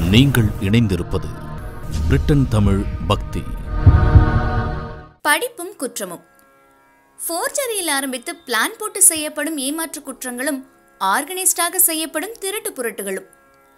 நீங்கள் இணைந்திருப்பது பிரிட்டன் தமிழ் பக்தி படிப்பும் குற்றமும் ஃபோர்ஜரியில் ஆரம்பித்து பிளான் போட்டு செய்யப்படும் ஏமாற்று குற்றங்களும் ஆர்கனைஸ்டாக செய்யப்படும் திருட்டு புரட்டுகளும்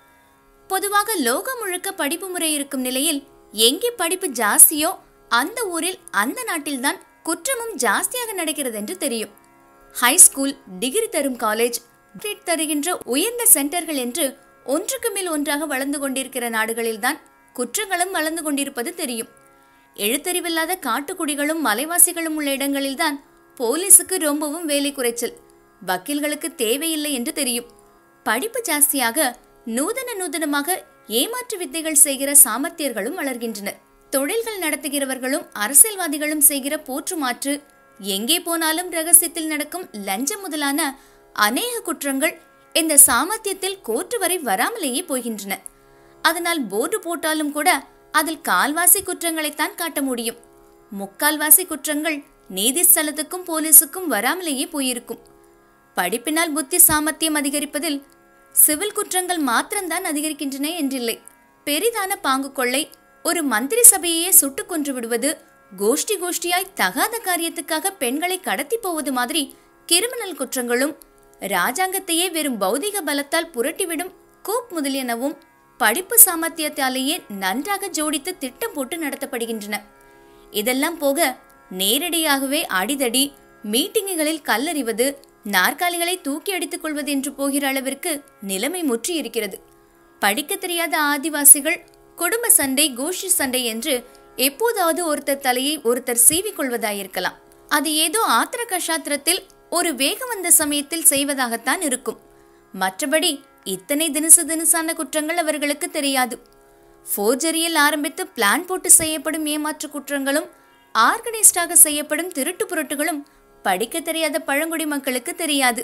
பொதுவாக லோகம் முழுக்க படிப்பு முறை இருக்கும் நிலையில் எங்கே படிப்பு ஜாஸ்தியோ அந்த ஊரில் அந்த நாட்டில்தான் குற்றமும் ஜாஸ்தியாக நடக்கிறது என்று தெரியும் ஹை ஸ்கூல் டிகிரி தரும் காலேஜ் கிரேட் தருகின்ற உயர்ந்த சென்டர்கள் என்று ஒன்றுக்கு மேல் ஒன்றாக வளர்ந்து கொண்டிருக்கிற நாடுகளில்தான் குற்றங்களும் வளர்ந்து கொண்டிருப்பது தெரியும் எழுத்தறிவில்லாத காட்டுக்குடிகளும் மலைவாசிகளும் உள்ள இடங்களில்தான் போலீஸுக்கு ரொம்பவும் வேலை குறைச்சல் வக்கீல்களுக்கு தேவையில்லை என்று தெரியும் படிப்பு ஜாஸ்தியாக நூதன நூதனமாக ஏமாற்று வித்தைகள் செய்கிற சாமர்த்தியர்களும் வளர்கின்றனர் தொழில்கள் நடத்துகிறவர்களும் அரசியல்வாதிகளும் செய்கிற போற்று மாற்று எங்கே போனாலும் ரகசியத்தில் நடக்கும் லஞ்சம் முதலான அநேக குற்றங்கள் இந்த சாமர்த்தியத்தில் கோர்ட்டு வரை வராமலேயே போகின்றன அதனால் போர்டு போட்டாலும் கூட அதில் கால்வாசி குற்றங்களைத்தான் காட்ட முடியும் முக்கால்வாசி குற்றங்கள் நீதி ஸ்தலத்துக்கும் போலீஸுக்கும் வராமலேயே போயிருக்கும் படிப்பினால் புத்தி சாமர்த்தியம் அதிகரிப்பதில் சிவில் குற்றங்கள் மாத்திரம்தான் அதிகரிக்கின்றன என்றில்லை பெரிதான பாங்கு கொள்ளை ஒரு மந்திரி சபையையே சுட்டுக் கொன்று விடுவது கோஷ்டி கோஷ்டியாய் தகாத காரியத்துக்காக பெண்களை கடத்தி போவது மாதிரி கிரிமினல் குற்றங்களும் ராஜாங்கத்தையே வெறும் பௌதிக பலத்தால் புரட்டிவிடும் கூப் முதலியனவும் படிப்பு சாமர்த்தியத்தாலேயே நன்றாக ஜோடித்து திட்டம் போட்டு நடத்தப்படுகின்றன இதெல்லாம் போக நேரடியாகவே அடிதடி மீட்டிங்குகளில் கல்லறிவது நாற்காலிகளை தூக்கி அடித்துக் கொள்வது என்று போகிற அளவிற்கு நிலைமை முற்றி இருக்கிறது படிக்க தெரியாத ஆதிவாசிகள் குடும்ப சண்டை கோஷ்டி சண்டை என்று எப்போதாவது ஒருத்தர் தலையை ஒருத்தர் சீவிக் கொள்வதாயிருக்கலாம் அது ஏதோ ஆத்திர கஷாத்திரத்தில் ஒரு வேகம் வந்த சமயத்தில் செய்வதாகத்தான் இருக்கும் மற்றபடி இத்தனை தினசு தினசான குற்றங்கள் அவர்களுக்கு தெரியாது ஃபோர்ஜரியில் ஆரம்பித்து பிளான் போட்டு செய்யப்படும் ஏமாற்று குற்றங்களும் ஆர்கனைஸ்டாக செய்யப்படும் திருட்டு புரட்டுகளும் படிக்க தெரியாத பழங்குடி மக்களுக்கு தெரியாது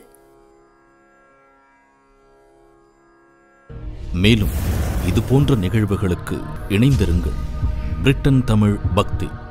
மேலும் இது போன்ற நிகழ்வுகளுக்கு இணைந்திருங்கள் பிரிட்டன் தமிழ் பக்தி